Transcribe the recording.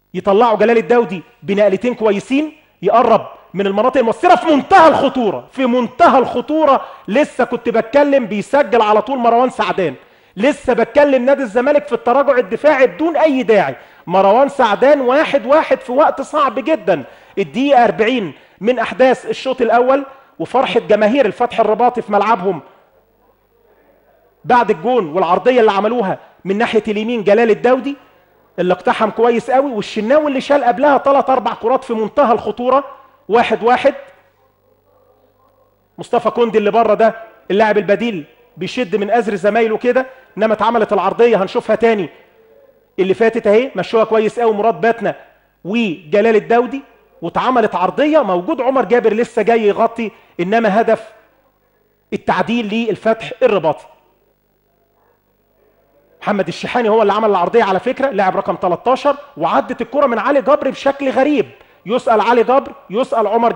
يطلعوا جلال الدودي بنقلتين كويسين يقرب من المناطق المؤثره في منتهى الخطوره في منتهى الخطوره لسه كنت بتكلم بيسجل على طول مروان سعدان لسه بتكلم نادي الزمالك في التراجع الدفاعي بدون اي داعي مروان سعدان واحد واحد في وقت صعب جدا الدقيقه 40 من احداث الشوط الاول وفرحه جماهير الفتح الرباطي في ملعبهم بعد الجون والعرضيه اللي عملوها من ناحيه اليمين جلال الدودي اللي اقتحم كويس قوي والشناوي اللي شال قبلها ثلاث اربع كرات في منتهى الخطوره واحد واحد مصطفى كوندي اللي بره ده اللاعب البديل بيشد من ازر زمايله كده انما اتعملت العرضيه هنشوفها تاني اللي فاتت اهي مشوها كويس قوي مراد باتنا وجلال الدودي واتعملت عرضيه موجود عمر جابر لسه جاي يغطي انما هدف التعديل للفتح الرباطي محمد الشحاني هو اللي عمل العرضيه على فكره لاعب رقم 13 وعدت الكره من علي جبر بشكل غريب يسال علي جبر يسال عمر